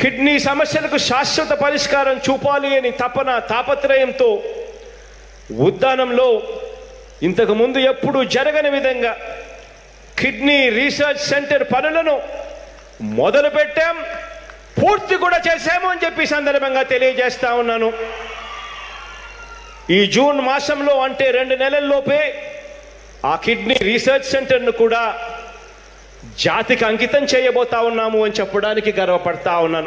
kidney సమస్యలకు శాశ్వత పరిష్కారం చూపాలి అని తపన తాపత్రయంతో ఉద్దానంలో ఇంతకు ముందు ఎప్పుడు జరగని విధంగా కిడ్నీ రీసెర్చ్ సెంటర్ పనులను మొదలు పెట్టాం పూర్తి కూడా చేశాము అని చెప్పి ఈ సందర్భంగా తెలియజేస్తా ఉన్నాను ఈ జూన్ మాసంలో అంటే రెండు నెలల్లోపే ఆ కిడ్నీ రీసెర్చ్ సెంటర్ను కూడా జాతికి అంకితం చేయబోతా ఉన్నాము అని చెప్పడానికి గర్వపడతా ఉన్నాను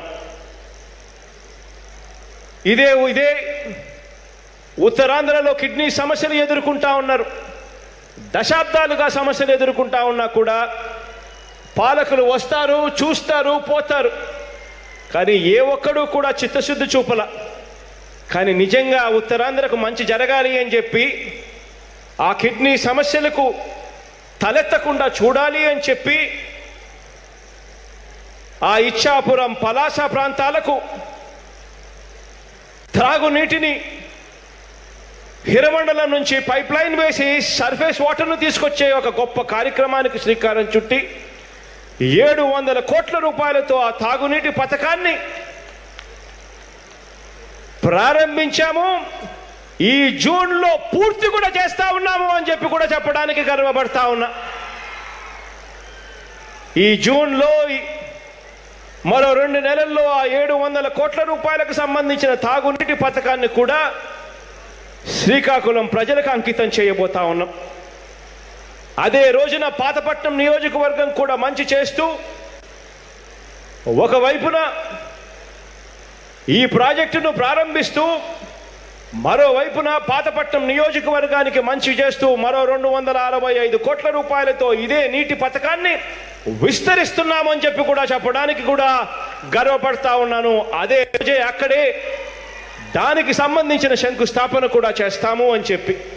ఇదే ఇదే ఉత్తరాంధ్రలో కిడ్నీ సమస్యలు ఎదుర్కొంటా ఉన్నారు దశాబ్దాలుగా సమస్యలు ఎదుర్కొంటా ఉన్నా కూడా పాలకులు వస్తారు చూస్తారు పోతారు కానీ ఏ ఒక్కడూ కూడా చిత్తశుద్ధి చూపల కానీ నిజంగా ఉత్తరాంధ్రకు మంచి జరగాలి అని చెప్పి ఆ కిడ్నీ సమస్యలకు తలెత్తకుండా చూడాలి అని చెప్పి ఆ ఇచ్చాపురం పలాస ప్రాంతాలకు త్రాగునీటిని హిరమండలం నుంచి పైప్ లైన్ వేసి సర్ఫేస్ వాటర్ను తీసుకొచ్చే ఒక గొప్ప కార్యక్రమానికి శ్రీకారం చుట్టి ఏడు వందల కోట్ల రూపాయలతో ఆ తాగునీటి పథకాన్ని ప్రారంభించాము ఈ జూన్లో పూర్తి కూడా చేస్తా ఉన్నాము అని చెప్పి కూడా చెప్పడానికి గర్వపడతా ఉన్నా ఈ జూన్లో ఈ- మరో రెండు నెలల్లో ఆ ఏడు వందల కోట్ల రూపాయలకు సంబంధించిన తాగునీటి పథకాన్ని కూడా శ్రీకాకుళం ప్రజలకు అంకితం చేయబోతా ఉన్నాం అదే రోజున పాతపట్నం నియోజకవర్గం కూడా మంచి చేస్తూ ఒకవైపున ఈ ప్రాజెక్టును ప్రారంభిస్తూ మరోవైపున పాతపట్నం నియోజకవర్గానికి మంచి చేస్తూ మరో రెండు వందల అరవై ఐదు కోట్ల రూపాయలతో ఇదే నీటి పథకాన్ని విస్తరిస్తున్నామని చెప్పి కూడా చెప్పడానికి కూడా గర్వపడతా ఉన్నాను అదే రోజే అక్కడే దానికి సంబంధించిన శంకుస్థాపన కూడా చేస్తాము అని చెప్పి